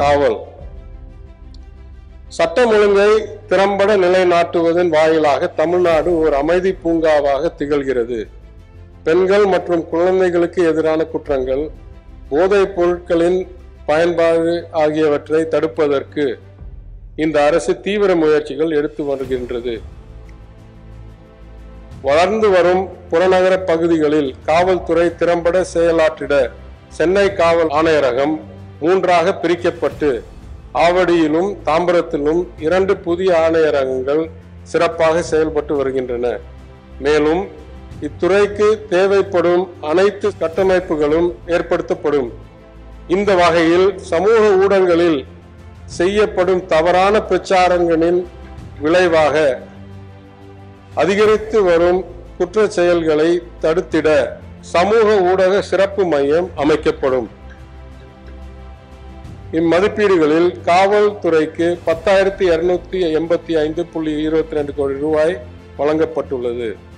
காவல் சட்டம் ஒழுங்கை திறம்பட நிலைநாட்டுவதன் வாயிலாக தமிழ்நாடு ஒரு அமைதி பூங்காவாக திகழ்கிறது பெண்கள் மற்றும் குழந்தைகளுக்கு எதிரான குற்றங்கள் போதைப் பொருட்களின் பயன்பாடு ஆகியவற்றை தடுப்பதற்கு இந்த அரசு தீவிர முயற்சிகள் எடுத்து வருகின்றது வளர்ந்து வரும் புறநகர பகுதிகளில் காவல்துறை திறம்பட செயலாற்றிட சென்னை காவல் ஆணையரகம் மூன்றாக பிரிக்கப்பட்டு ஆவடியிலும் தாம்பரத்திலும் இரண்டு புதிய ஆணையரகங்கள் சிறப்பாக செயல்பட்டு வருகின்றன மேலும் இத்துறைக்கு தேவைப்படும் அனைத்து கட்டமைப்புகளும் ஏற்படுத்தப்படும் இந்த வகையில் சமூக ஊடகங்களில் செய்யப்படும் தவறான பிரச்சாரங்களின் விளைவாக அதிகரித்து வரும் குற்ற செயல்களை தடுத்திட சமூக ஊடக சிறப்பு மையம் அமைக்கப்படும் இம்மதிப்பீடுகளில் காவல்துறைக்கு பத்தாயிரத்தி இருநூத்தி எண்பத்தி ஐந்து புள்ளி இருபத்தி ரெண்டு கோடி ரூபாய் வழங்கப்பட்டுள்ளது